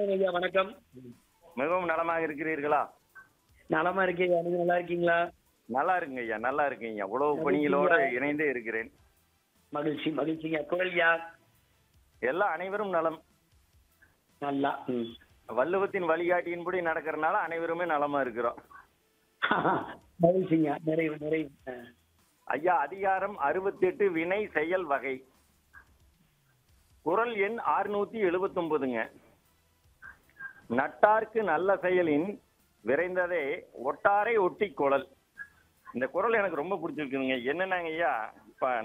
வணக்கம் ஐயா வணக்கம் மிகவும் நலமாக இருக்கிறீர்களா நலமா இருக்கேன் ஐயா நீங்க நல்லா இருக்கீங்களா நல்லா இருக்குங்க ஐயா நல்லா இருக்குங்க ஐயா உழவு பணிகளோடு இணைந்தே இருக்கிறேன் மகிழ்ச்சி மகிழ்ச்சிங்க குரல்யா எல்லா அனைவரும் நலம் நல்லா ம். வள்ளுவத்தின் வழிகாட்டியின்படி நடக்கிறனால அனைவருமே நலமா இருக்கிறோம் மகிழ்ச்சிங்க நிறைவு நிறைவு ஆ. ஐயா அதிகாரம் அறுபத்தெட்டு வினை செயல் வகை குரல் எண் அறுநூத்தி எழுபத்தொன்பதுங்க நட்டார்க்கு நல்ல செயலின் விரைந்ததே ஒட்டாரை ஒட்டி குழல் இந்த குரல் எனக்கு ரொம்ப பிடிச்சிருக்குதுங்க என்னன்னாங்க ஐயா இப்ப